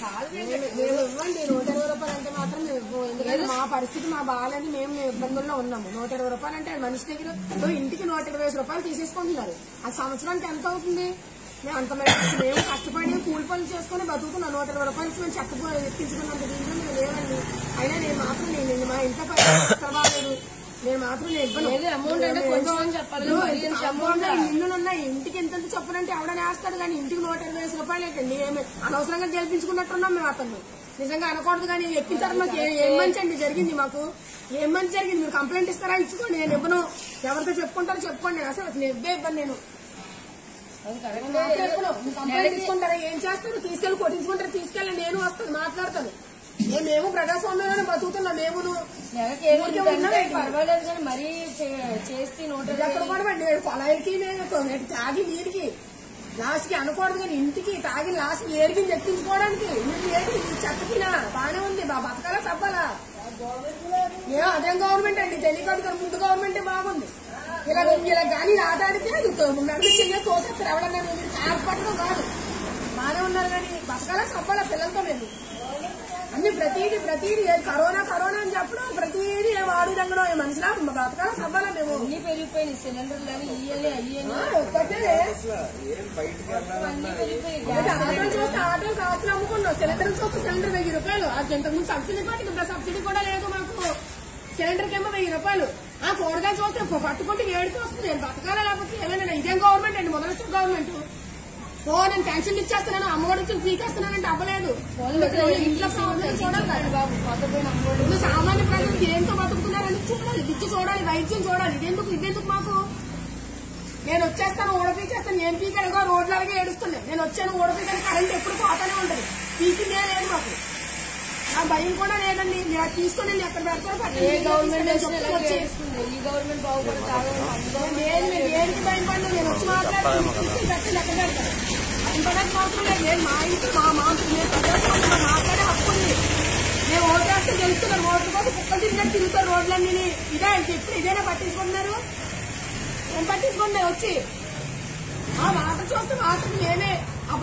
మేము మేము ఇవ్వండి నూట ఇరవై రూపాయలు అంటే మాత్రం మేము ఇవ్వము. ఎందుకంటే మా పరిస్థితి మా బాగాలని మేము మేము ఇబ్బందుల్లో ఉన్నాము నూట ఇరవై రూపాయలు అంటే మనిషి దగ్గర ఓ ఇంటికి నూట ఇరవై ఐదు రూపాయలు తీసేసుకుంటున్నారు ఆ సంవత్సరానికి ఎంత అవుతుంది మేము అంత మేము మేము కష్టపడి కూలి పనులు చేసుకుని బతుకుతున్నాం నూట ఇరవై రూపాయలు ఇచ్చి మేము చెప్పు ఎత్తించుకున్నంత దీంట్లో మేము లేవండి అయినా నేను మాత్రం నేను మా ఇంట్లో పరిస్థితి బాగాలేదు నేను మాత్రం నేను ఇవ్వను ఏదో amount అంటే కొంచెం అని చెప్పాలి. మరి ఇంత అమౌంట్ ఇల్లులు ఉన్నాయి ఇంటికి ఎంత చెప్పనంటే ఎవడని వేస్తాడు కానీ ఇంటికి నూట ఇరవై ఐదు రూపాయలు ఏంటండి ఏమి అనవసరంగా గెలిపించుకున్నట్టున్నాం మేము అతను నిజంగా అనకూడదు కానీ ఎక్కించారు మాకు ఏ- ఏం మంచి అండి జరిగింది మాకు ఏం మంచి జరిగింది మీరు కంప్లైంట్ ఇస్తారా ఇచ్చుకోండి నేను ఇవ్వను ఎవరితో చెప్పుకుంటారో చెప్పుకోండి నేను అసలు నేను ఇవ్వే ఇవ్వను నేను అది కరెక్ట్ నాకు చెప్పను. మీరు కంప్లైంట్ తీసుకుంటారా ఏం చేస్తారు తీసుకెళ్లి కొట్టించుకుంటారు తీసుకెళ్ళి నేను వస్తాను మాట్లాడతాను ఏ మేము ప్రజాస్వామ్యంలోనే బతుకుతున్నాం మేమును నెలకి ఏదో ఊరికే ఇంత ఉన్నామే అంటే పర్వాలేదు కానీ మరీ చే- చేసి నూట ఇది అక్కడ కూడా పడి నేను పొలాలకి నేను కొ- తాగి నీటికి లాస్ట్ కి అనకూడదు కానీ ఇంటికి తాగి లాస్ట్ ఏడికి ఎక్కించుకోవడానికి వీళ్ళు ఏంటి ఈ చెత్తకినా బానే ఉంది బా బతకాలా చెప్పాలా ఏ అదేం గవర్నమెంట్ అండి తెలియదు కదా ముందు గవర్నమెంట్ బాగుంది ఇలా ఇలా కానీ ఆట ఆడితే అది తో- నడిమి చెయ్య తోసేస్తారు ఎవరన్నా మీరు ట్యాప్ పట్టడం కాదు బానే ఉన్నారు కానీ బతకాలా చెప్పాలా పిల్లలతో మేము అన్ని ప్రతిదీ ప్రతిదీ ఏది కరోనా కరోనా అని చెప్పడం ప్రతిదీ ఏం ఆడు రంగడం ఏ మనిషిలా బతకాలా చెప్పాలా మేము అన్ని పెరిగిపోయినాయి సిలిండర్లు అని ఇయ్యాలి అయ్యని ఆ, ఒక్కటే అన్ని పెరిగిపోయి అయితే ఆటోలు చూస్తే ఆటోలు కాసులు అమ్ముకున్నాం సిలిండర్ చూస్తే సిలిండర్ వెయ్యి రూపాయలు అది ఇంతకుముందు సబ్సిడీ కూడా ఇప్పుడు సబ్సిడీ కూడా లేదు మాకు సిలిండర్ కేమో వెయ్యి రూపాయలు ఆ కూరగాయలు చూస్తే ప- పట్టుకుంటే ఏడుపు వస్తుంది నేను బతకాలా లేకపోతే ఏమైనా ఇదేం గవర్నమెంట్ అండి మొదలొచ్చిన గవర్నమెంట్ ఓ నేను పెన్షన్ ఇచ్చేస్తున్నాను అమ్మఒడి నుంచి పీకేస్తున్నానంటే అవ్వలేదు ఇంట్లో ప్రాబ్లం చూడాలి కదా. బాబు కొత్త పోయిన అమ్మఒడి ఇప్పుడు సామాన్య ప్రజలు దేంతో బతుకుతున్నారని చూడాలి విద్య చూడాలి వైద్యం చూడాలి ఇదెందుకు ఇదెందుకు మాకు నేను వచ్చేస్తాను ఓడపీకేస్తాను ఏం పీకడుగో రోడ్లగా ఏడుస్తున్నాయి నేను వచ్చాను ఓడపీకని కరెంట్ ఎప్పుడు పోతానే ఉంటది పీకిందే లేదు మాకు నా భయం కూడా లేదండి మీరు అది తీసుకొని వెళ్ళి ఎక్కడ పెడతారో ఏ పట్టండి. గవర్నమెంట్ నేను వచ్చినా చెప్తూ ఇలా వచ్చి చేస్తుంది ఈ గవర్నమెంట్ బాగుపడి కాదు నేను నేను దేనికి భయపడినా నేను వచ్చి మాట్లాడుతున్నాను తీసుకెళ్ళి పెట్టండి ఎక్కడ పెడతారు ఇంటర్నెట్ అవసరం లేదు నేను మా ఇంటి మా మాకు నేను ప్రజాస్వామ్యంలో మాట్లాడే హక్కు ఉంది నేను ఓటేస్తే గెలుస్తున్నాను ఓట్ల కోసం కుక్కలు తిరిగినట్టు తిరుగుతారు రోడ్లన్నీ ఇదే ఇప్పుడు ఇదేనా పట్టించుకుంటున్నారు ఏం పట్టించుకుంటున్నారు వచ్చి ఆ వాటర్ చూస్తే వాటర్ మేమే